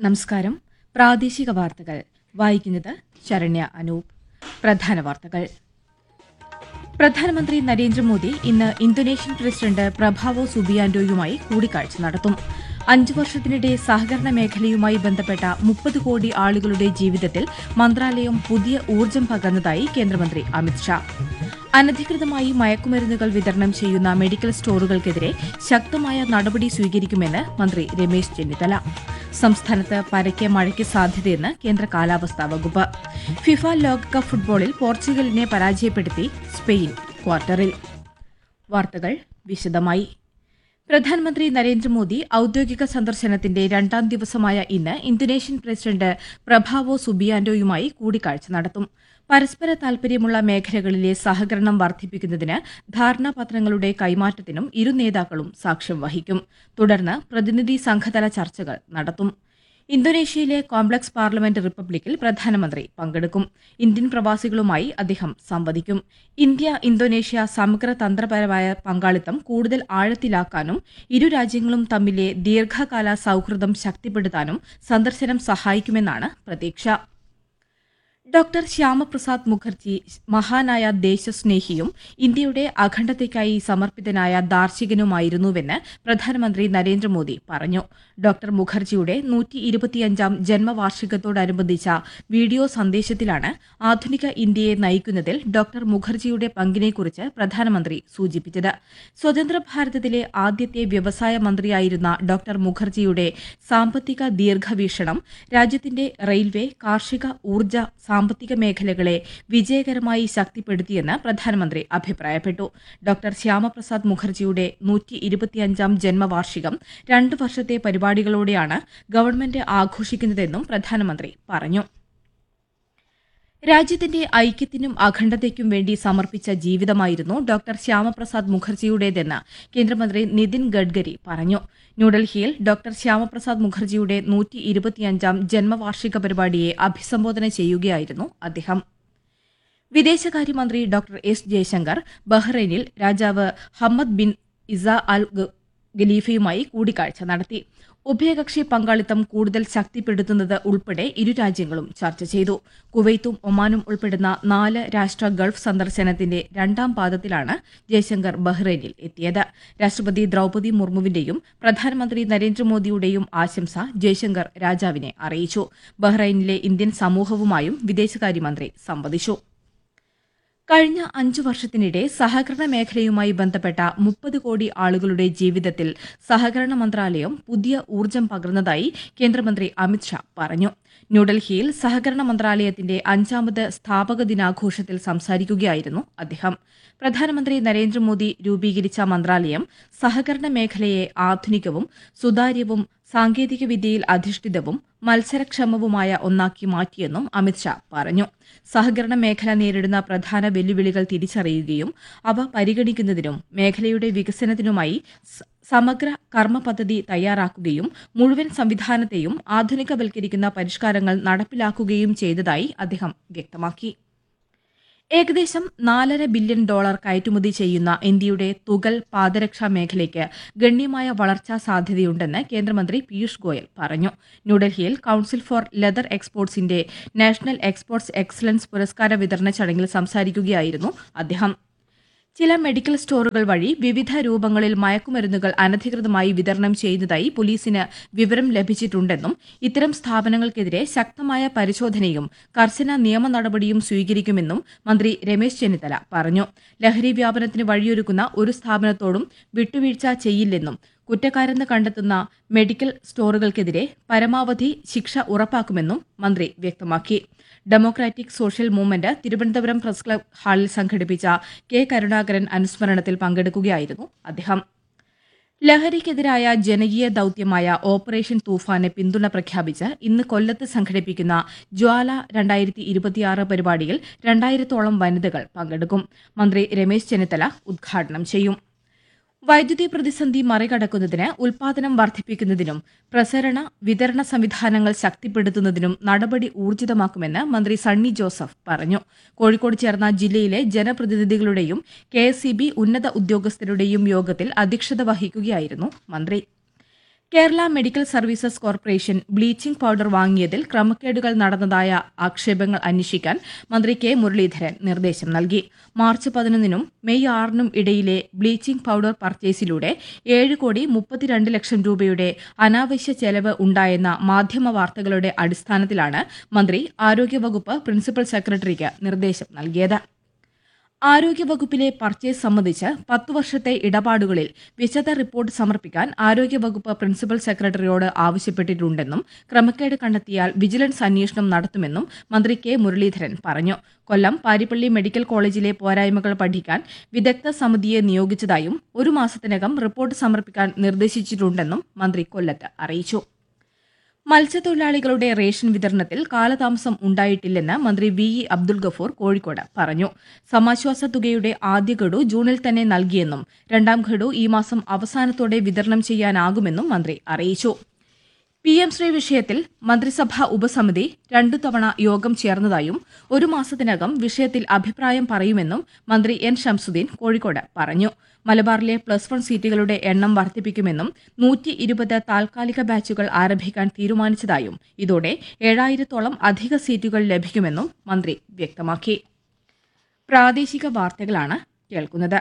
നമസ്കാരം പ്രാദേശിക വാർത്തകൾ വായിക്കുന്നത് ശരണ്യ അനൂപ് പ്രധാന വാർത്തകൾ പ്രധാനമന്ത്രി നരേന്ദ്രമോദി ഇന്ന് ഇന്തോനേഷ്യൻ പ്രസിഡന്റ് പ്രഭാവോ സുബിയാന്റോയുമായി കൂടിക്കാഴ്ച നടത്തും അഞ്ചു വർഷത്തിനിടെ സഹകരണ മേഖലയുമായി ബന്ധപ്പെട്ട മുപ്പത് കോടി ആളുകളുടെ ജീവിതത്തിൽ മന്ത്രാലയം പുതിയ ഊർജ്ജം പകർന്നതായി കേന്ദ്രമന്ത്രി അമിത്ഷാ അനധികൃതമായി മയക്കുമരുന്നുകൾ വിതരണം ചെയ്യുന്ന മെഡിക്കൽ സ്റ്റോറുകൾക്കെതിരെ ശക്തമായ നടപടി സ്വീകരിക്കുമെന്ന് മന്ത്രി രമേശ് ചെന്നിത്തല സംസ്ഥാനത്ത് പരക്കെ മഴയ്ക്ക് സാധ്യതയെന്ന് കേന്ദ്ര കാലാവസ്ഥാ വകുപ്പ് ഫിഫ ലോകകപ്പ് ഫുട്ബോളിൽ പോർച്ചുഗലിനെ പരാജയപ്പെടുത്തി സ്പെയിൻ ക്വാർട്ടറിൽ വാർത്തകൾ വിശദമായി പ്രധാനമന്ത്രി നരേന്ദ്രമോദി ഔദ്യോഗിക സന്ദർശനത്തിന്റെ രണ്ടാം ദിവസമായ ഇന്ന് ഇന്തോനേഷ്യൻ പ്രസിഡന്റ് പ്രഭാവോ സുബിയാന്റോയുമായി കൂടിക്കാഴ്ച നടത്തും പരസ്പര താൽപര്യമുള്ള മേഖലകളിലെ സഹകരണം വർദ്ധിപ്പിക്കുന്നതിന് ധാരണാപത്രങ്ങളുടെ കൈമാറ്റത്തിനും ഇരു നേതാക്കളും സാക്ഷ്യം വഹിക്കും തുടർന്ന് പ്രതിനിധി സംഘതല ചർച്ചകൾ നടത്തും ഇന്തോനേഷ്യയിലെ കോംപ്ലക്സ് പാർലമെന്റ് റിപ്പബ്ലിക്കിൽ പ്രധാനമന്ത്രി പങ്കെടുക്കും ഇന്ത്യൻ പ്രവാസികളുമായി അദ്ദേഹം സംവദിക്കും ഇന്ത്യ ഇന്തോനേഷ്യ സമഗ്ര തന്ത്രപരമായ പങ്കാളിത്തം കൂടുതൽ ആഴത്തിലാക്കാനും ഇരു രാജ്യങ്ങളും തമ്മിലെ ദീർഘകാല സൌഹൃദം ശക്തിപ്പെടുത്താനും സന്ദർശനം സഹായിക്കുമെന്നാണ് പ്രതീക്ഷ ഡോക്ടർ ശ്യാമപ്രസാദ് മുഖർജി മഹാനായ ദേശസ്നേഹിയും ഇന്ത്യയുടെ അഖണ്ഡതയ്ക്കായി സമർപ്പിതനായ ദാർശനികനുമായിരുന്നുവെന്ന് പ്രധാനമന്ത്രി നരേന്ദ്രമോദി പറഞ്ഞു ഡോക്ടർ മുഖർജിയുടെ നൂറ്റി ഇരുപത്തിയഞ്ചാം ജന്മവാർഷികത്തോടനുബന്ധിച്ച വീഡിയോ സന്ദേശത്തിലാണ് ആധുനിക ഇന്ത്യയെ നയിക്കുന്നതിൽ ഡോക്ടർ മുഖർജിയുടെ പങ്കിനെക്കുറിച്ച് പ്രധാനമന്ത്രി സൂചിപ്പിച്ചത് സ്വതന്ത്ര ഭാരതത്തിലെ ആദ്യത്തെ വ്യവസായ മന്ത്രിയായിരുന്ന ഡോക്ടർ മുഖർജിയുടെ സാമ്പത്തിക ദീർഘവീക്ഷണം രാജ്യത്തിന്റെ റെയിൽവേ കാർഷിക ഊർജ്ജ സാമ്പത്തിക മേഖലകളെ വിജയകരമായി ശക്തിപ്പെടുത്തിയെന്ന് പ്രധാനമന്ത്രി അഭിപ്രായപ്പെട്ടു ഡോക്ടർ ശ്യാമപ്രസാദ് മുഖർജിയുടെ നൂറ്റി ഇരുപത്തിയഞ്ചാം ജന്മവാർഷികം രണ്ട് വർഷത്തെ പരിപാടികളോടെയാണ് ഗവൺമെന്റ് ആഘോഷിക്കുന്നതെന്നും പ്രധാനമന്ത്രി പറഞ്ഞു രാജ്യത്തിന്റെ ഐക്യത്തിനും അഖണ്ഡതയ്ക്കും വേണ്ടി സമർപ്പിച്ച ജീവിതമായിരുന്നു ഡോക്ടർ ശ്യാമപ്രസാദ് മുഖർജിയുടേതെന്ന് കേന്ദ്രമന്ത്രി നിതിൻ ഗഡ്കരി പറഞ്ഞു ന്യൂഡൽഹിയിൽ ഡോക്ടർ ശ്യാമപ്രസാദ് മുഖർജിയുടെ നൂറ്റി ഇരുപത്തിയഞ്ചാം ജന്മവാർഷിക പരിപാടിയെ അഭിസംബോധന ചെയ്യുകയായിരുന്നു അദ്ദേഹം വിദേശകാര്യമന്ത്രി ഡോക്ടർ എസ് ജയശങ്കർ ബഹ്റൈനിൽ രാജാവ് ഹമ്മദ് ബിൻ ഇസ അൽ ഖലീഫയുമായി കൂടിക്കാഴ്ച നടത്തി ഉഭയകക്ഷി പങ്കാളിത്തം കൂടുതൽ ശക്തിപ്പെടുത്തുന്നത് ഉൾപ്പെടെ ഇരു രാജ്യങ്ങളും ചർച്ച ചെയ്തു കുവൈത്തും ഒമാനും ഉൾപ്പെടുന്ന നാല് രാഷ്ട്ര ഗൾഫ് സന്ദർശനത്തിന്റെ രണ്ടാം പാദത്തിലാണ് ജയശങ്കർ ബഹ്റൈനിൽ എത്തിയത് രാഷ്ട്രപതി ദ്രൌപതി മുർമുവിന്റെയും പ്രധാനമന്ത്രി നരേന്ദ്രമോദിയുടെയും ആശംസ ജയശങ്കർ രാജാവിനെ അറിയിച്ചു ബഹ്റൈനിലെ ഇന്ത്യൻ സമൂഹവുമായും വിദേശകാര്യമന്ത്രി സംവദിച്ചു കഴിഞ്ഞ അഞ്ചു വർഷത്തിനിടെ സഹകരണ മേഖലയുമായി ബന്ധപ്പെട്ട മുപ്പത് കോടി ആളുകളുടെ ജീവിതത്തിൽ സഹകരണ മന്ത്രാലയം പുതിയ ഊർജ്ജം പകർന്നതായി കേന്ദ്രമന്ത്രി അമിത്ഷാ പറഞ്ഞു ന്യൂഡൽഹിയിൽ സഹകരണ മന്ത്രാലയത്തിന്റെ അഞ്ചാമത് സ്ഥാപക ദിനാഘോഷത്തിൽ സംസാരിക്കുകയായിരുന്നു അദ്ദേഹം പ്രധാനമന്ത്രി നരേന്ദ്രമോദി രൂപീകരിച്ച മന്ത്രാലയം സഹകരണ മേഖലയെ ആധുനികവും സുതാര്യവും സാങ്കേതികവിദ്യയിൽ അധിഷ്ഠിതവും മത്സരക്ഷമവുമായ ഒന്നാക്കി മാറ്റിയെന്നും അമിത്ഷാ പറഞ്ഞു സഹകരണ മേഖല നേരിടുന്ന പ്രധാന വെല്ലുവിളികൾ തിരിച്ചറിയുകയും അവ പരിഗണിക്കുന്നതിനും മേഖലയുടെ വികസനത്തിനുമായി സമഗ്ര കർമ്മ പദ്ധതി തയ്യാറാക്കുകയും മുഴുവൻ സംവിധാനത്തെയും ആധുനികവൽക്കരിക്കുന്ന പരിഷ്കാരങ്ങൾ നടപ്പിലാക്കുകയും ചെയ്തതായി അദ്ദേഹം വ്യക്തമാക്കി ഏകദേശം നാലര ബില്യൺ ഡോളർ കയറ്റുമതി ചെയ്യുന്ന ഇന്ത്യയുടെ തുകൽ പാദരക്ഷാ മേഖലയ്ക്ക് ഗണ്യമായ വളർച്ചാ സാധ്യതയുണ്ടെന്ന് കേന്ദ്രമന്ത്രി പീയൂഷ് ഗോയൽ പറഞ്ഞു ന്യൂഡൽഹിയിൽ കൌൺസിൽ ഫോർ ലെതർ എക്സ്പോർട്സിന്റെ നാഷണൽ എക്സ്പോർട്സ് എക്സലൻസ് പുരസ്കാര വിതരണ ചടങ്ങിൽ സംസാരിക്കുകയായിരുന്നു അദ്ദേഹം ചില മെഡിക്കൽ സ്റ്റോറുകൾ വഴി വിവിധ രൂപങ്ങളിൽ മയക്കുമരുന്നുകൾ അനധികൃതമായി വിതരണം ചെയ്യുന്നതായി പോലീസിന് വിവരം ലഭിച്ചിട്ടുണ്ടെന്നും ഇത്തരം സ്ഥാപനങ്ങൾക്കെതിരെ ശക്തമായ പരിശോധനയും കർശന നിയമ നടപടിയും സ്വീകരിക്കുമെന്നും മന്ത്രി രമേശ് ചെന്നിത്തല പറഞ്ഞു ലഹരി വ്യാപനത്തിന് വഴിയൊരുക്കുന്ന ഒരു സ്ഥാപനത്തോടും വിട്ടുവീഴ്ച ചെയ്യില്ലെന്നും കുറ്റക്കാരെന്ന് കണ്ടെത്തുന്ന മെഡിക്കൽ സ്റ്റോറുകൾക്കെതിരെ പരമാവധി ശിക്ഷ ഉറപ്പാക്കുമെന്നും മന്ത്രി വ്യക്തമാക്കി democratic social movement Thiruvananthapuram press club ഹാളിൽ സംഘടിപ്പിച്ച കെ കരുണാകരൻ അനുസ്മരണത്തിൽ പങ്കെടുക്കുകയായിരുന്നു അദ്ദേഹം ലഹരിക്കെതിരായ ജനകീയ ദൌത്യമായ ഓപ്പറേഷൻ തൂഫാന് പിന്തുണ പ്രഖ്യാപിച്ച് ഇന്ന് കൊല്ലത്ത് സംഘടിപ്പിക്കുന്ന ജ്വാല രണ്ടായിരത്തി ഇരുപത്തിയാറ് പരിപാടിയിൽ രണ്ടായിരത്തോളം വനിതകൾ പങ്കെടുക്കും മന്ത്രി രമേശ് ചെന്നിത്തല ഉദ്ഘാടനം ചെയ്യും വൈദ്യുതി പ്രതിസന്ധി മറികടക്കുന്നതിന് ഉൽപാദനം വർദ്ധിപ്പിക്കുന്നതിനും പ്രസരണ വിതരണ സംവിധാനങ്ങൾ ശക്തിപ്പെടുത്തുന്നതിനും നടപടി ഊർജിതമാക്കുമെന്ന് മന്ത്രി സണ്ണി ജോസഫ് പറഞ്ഞു കോഴിക്കോട് ചേർന്ന ജില്ലയിലെ ജനപ്രതിനിധികളുടെയും കെ ഉന്നത ഉദ്യോഗസ്ഥരുടെയും യോഗത്തിൽ അധ്യക്ഷത വഹിക്കുകയായിരുന്നു മന്ത്രി Kerala medical services corporation bleaching powder വാങ്ങിയതിൽ ക്രമക്കേടുകൾ നടന്നതായ ആക്ഷേപങ്ങൾ അന്വേഷിക്കാൻ മന്ത്രി കെ മുരളീധരൻ നിർദ്ദേശം നൽകി മാർച്ച് പതിനൊന്നിനും മെയ് ആറിനും ഇടയിലെ ബ്ലീച്ചിംഗ് പൌഡർ പർച്ചേസിലൂടെ ഏഴ് കോടി മുപ്പത്തിരണ്ട് ലക്ഷം രൂപയുടെ അനാവശ്യ ചെലവ് ഉണ്ടായെന്ന മാധ്യമ വാർത്തകളുടെ അടിസ്ഥാനത്തിലാണ് മന്ത്രി ആരോഗ്യവകുപ്പ് പ്രിൻസിപ്പൽ സെക്രട്ടറിക്ക് നിർദ്ദേശം നൽകിയത് ആരോഗ്യവകുപ്പിലെ പർച്ചേസ് സംബന്ധിച്ച് പത്തു വർഷത്തെ ഇടപാടുകളിൽ വിശദ റിപ്പോർട്ട് സമർപ്പിക്കാൻ ആരോഗ്യവകുപ്പ് പ്രിൻസിപ്പൽ സെക്രട്ടറിയോട് ആവശ്യപ്പെട്ടിട്ടുണ്ടെന്നും ക്രമക്കേട് കണ്ടെത്തിയാൽ വിജിലൻസ് അന്വേഷണം നടത്തുമെന്നും മന്ത്രി കെ മുരളീധരൻ പറഞ്ഞു കൊല്ലം പാരിപ്പള്ളി മെഡിക്കൽ കോളേജിലെ പോരായ്മകൾ പഠിക്കാൻ വിദഗ്ധ സമിതിയെ നിയോഗിച്ചതായും ഒരു മാസത്തിനകം റിപ്പോർട്ട് സമർപ്പിക്കാൻ നിർദ്ദേശിച്ചിട്ടുണ്ടെന്നും മന്ത്രി കൊല്ലത്ത് അറിയിച്ചു മത്സ്യത്തൊഴിലാളികളുടെ റേഷൻ വിതരണത്തിൽ കാലതാമസം ഉണ്ടായിട്ടില്ലെന്ന് മന്ത്രി വി ഇ അബ്ദുൽ ഗഫൂർ കോഴിക്കോട് പറഞ്ഞു സമാശ്വാസ തുകയുടെ ആദ്യ ഗഡു ജൂണിൽ തന്നെ നൽകിയെന്നും രണ്ടാം ഗഡു ഈ മാസം അവസാനത്തോടെ വിതരണം ചെയ്യാനാകുമെന്നും മന്ത്രി അറിയിച്ചു പി എം ശ്രീ വിഷയത്തിൽ മന്ത്രിസഭാ ഉപസമിതി രണ്ടു തവണ യോഗം ചേർന്നതായും ഒരു മാസത്തിനകം വിഷയത്തിൽ അഭിപ്രായം പറയുമെന്നും മന്ത്രി എൻ ഷംസുദ്ദീൻ കോഴിക്കോട് പറഞ്ഞു മലബാറിലെ പ്ലസ് വൺ സീറ്റുകളുടെ എണ്ണം വർദ്ധിപ്പിക്കുമെന്നും നൂറ്റി ഇരുപത് താൽക്കാലിക ബാച്ചുകൾ ആരംഭിക്കാൻ തീരുമാനിച്ചതായും ഇതോടെ ഏഴായിരത്തോളം അധിക സീറ്റുകൾ ലഭിക്കുമെന്നും മന്ത്രി വ്യക്തമാക്കി പ്രാദേശിക വാർത്തകളാണ് കേൾക്കുന്നത്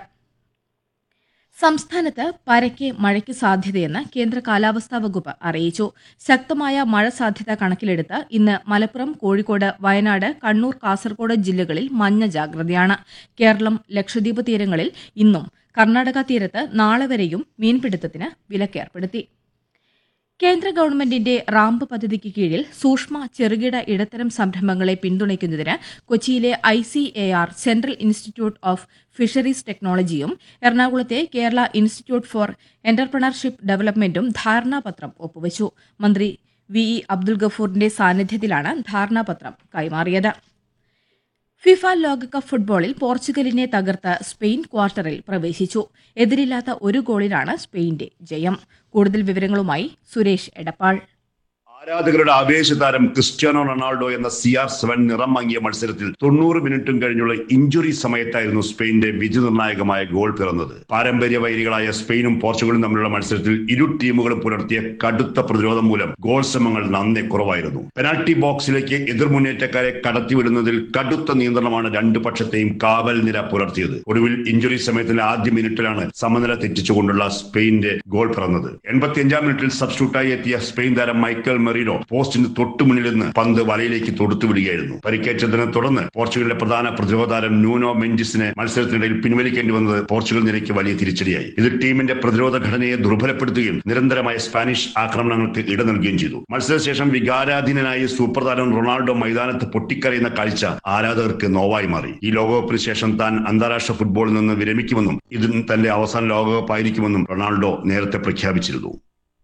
സംസ്ഥാനത്ത് പരക്കെ മഴയ്ക്ക് സാധ്യതയെന്ന് കേന്ദ്ര കാലാവസ്ഥാ വകുപ്പ് അറിയിച്ചു ശക്തമായ മഴ സാധ്യത കണക്കിലെടുത്ത് ഇന്ന് മലപ്പുറം കോഴിക്കോട് വയനാട് കണ്ണൂർ കാസർഗോഡ് ജില്ലകളിൽ മഞ്ഞ ജാഗ്രതയാണ് കേരളം ലക്ഷദ്വീപ് തീരങ്ങളിൽ ഇന്നും കർണാടക തീരത്ത് നാളെ വരെയും മീൻപിടുത്തത്തിന് വിലക്കേർപ്പെടുത്തി കേന്ദ്ര ഗവൺമെന്റിന്റെ റാമ്പ് പദ്ധതിക്ക് കീഴിൽ സൂക്ഷ്മ ചെറുകിട ഇടത്തരം സംരംഭങ്ങളെ പിന്തുണയ്ക്കുന്നതിന് കൊച്ചിയിലെ I C A R central institute of fisheries ടെക്നോളജിയും എറണാകുളത്തെ കേരള ഇൻസ്റ്റിറ്റ്യൂട്ട് ഫോർ എന്റർപ്രണർഷിപ്പ് ഡെവലപ്മെന്റും ധാരണാപത്രം ഒപ്പുവച്ചു മന്ത്രി വി ഇ അബ്ദുൽ ഗഫൂറിന്റെ സാന്നിധ്യത്തിലാണ് ധാരണാപത്രം കൈമാറിയത് ഫിഫ ലോകകപ്പ് ഫുട്ബോളിൽ പോർച്ചുഗലിനെ തകർത്ത് സ്പെയിൻ ക്വാർട്ടറിൽ പ്രവേശിച്ചു എതിരില്ലാത്ത ഒരു ഗോളിനാണ് സ്പെയിന്റെ ജയം കൂടുതൽ വിവരങ്ങളുമായി സുരേഷ് എടപ്പാൾ ആരാധകരുടെ ആവേശതാരം ക്രിസ്ത്യാനോ റൊണാൾഡോ എന്ന സി ആർ സെവൻ നിറം മങ്ങിയ മത്സരത്തിൽ തൊണ്ണൂറ് മിനിറ്റും കഴിഞ്ഞുള്ള ഇഞ്ചുറി സമയത്തായിരുന്നു സ്പെയിന്റെ വിധിനിർണായകമായ ഗോൾ പിറന്നത് പാരമ്പര്യ വൈരികളായ സ്പെയിനും പോർച്ചുഗലും തമ്മിലുള്ള മത്സരത്തിൽ ഇരു ടീമുകളും പുലർത്തിയ കടുത്ത പ്രതിരോധം മൂലം ഗോൾ ശ്രമങ്ങൾ നന്നെ കുറവായിരുന്നു പെനാൽറ്റി ബോക്സിലേക്ക് എതിർമുന്നേറ്റക്കാരെ കടത്തിവിടുന്നതിൽ കടുത്ത നിയന്ത്രണമാണ് രണ്ടു പക്ഷത്തെയും കാവൽ നിര പുലർത്തിയത് ഒടുവിൽ ഇഞ്ചുറി സമയത്തിന്റെ ആദ്യ മിനിറ്റിലാണ് സമനില തെറ്റിച്ചുകൊണ്ടുള്ള സ്പെയിന്റെ ഗോൾ പിറന്നത് എൺപത്തിയഞ്ചാം മിനിറ്റിൽ സബ്സ്റ്റിറ്റ്യൂട്ടായി എത്തിയ സ്പെയിൻ താരം മൈക്കൽ മെറീനോ പോസ്റ്റിന് തൊട്ടുമുന്നിൽ നിന്ന് പന്ത് വലയിലേക്ക് തൊടുത്തു വിടുകയായിരുന്നു പരിക്കേറ്റതിനെ തുടർന്ന് പോർച്ചുഗലിന്റെ പ്രധാന പ്രതിരോധ താരം ന്യൂനോ മെഞ്ചിസിനെ മത്സരത്തിനിടയിൽ പിൻവലിക്കേണ്ടി വന്നത് പോർച്ചുഗൽ നിരയ്ക്ക് വലിയ തിരിച്ചടിയായി ഇത് ടീമിന്റെ പ്രതിരോധ ഘടനയെ ദുർബലപ്പെടുത്തുകയും നിരന്തരമായ സ്പാനിഷ് ആക്രമണങ്ങൾക്ക് ഇട നൽകുകയും ചെയ്തു മത്സരശേഷം വികാരാധീനനായി സൂപ്പർ താരം റൊണാൾഡോ മൈതാനത്ത് പൊട്ടിക്കരയുന്ന കാഴ്ച ആരാധകർക്ക് നോവായി മാറി ഈ ലോകകപ്പിന് ശേഷം താൻ അന്താരാഷ്ട്ര ഫുട്ബോളിൽ നിന്ന് വിരമിക്കുമെന്നും ഇത് തന്റെ അവസാന ലോകകപ്പായിരിക്കുമെന്നും റൊണാൾഡോ നേരത്തെ പ്രഖ്യാപിച്ചിരുന്നു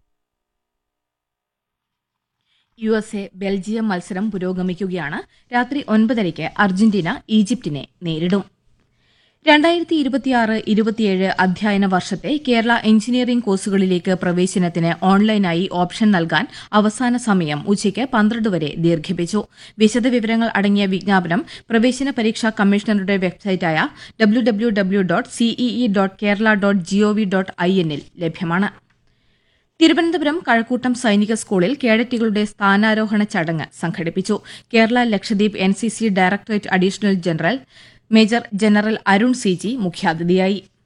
യു എസ് എ ബെൽജിയം മത്സരം പുരോഗമിക്കുകയാണ് രാത്രി ഒൻപതരയ്ക്ക് അർജന്റീന ഈജിപ്തിനെ നേരിടും രണ്ടായിരത്തി ഇരുപത്തിയാറ് ഇരുപത്തിയേഴ് അധ്യയന വർഷത്തെ കേരള എഞ്ചിനീയറിംഗ് കോഴ്സുകളിലേക്ക് പ്രവേശനത്തിന് ഓൺലൈനായി ഓപ്ഷൻ നൽകാൻ അവസാന സമയം ഉച്ചയ്ക്ക് പന്ത്രണ്ട് വരെ ദീർഘിപ്പിച്ചു വിശദവിവരങ്ങൾ അടങ്ങിയ വിജ്ഞാപനം പ്രവേശന പരീക്ഷാ കമ്മീഷണറുടെ വെബ്സൈറ്റായ W W W dot CEE dot Kerala dot GOV dot I എന്നിൽ ലഭ്യമാണ് തിരുവനന്തപുരം കഴക്കൂട്ടം സൈനിക സ്കൂളിൽ കേഡറ്റുകളുടെ സ്ഥാനാരോഹണ ചടങ്ങ് സംഘടിപ്പിച്ചു Kerala Lakshadweep N C C directorate additional general major general Arun C G മുഖ്യാതിഥിയായി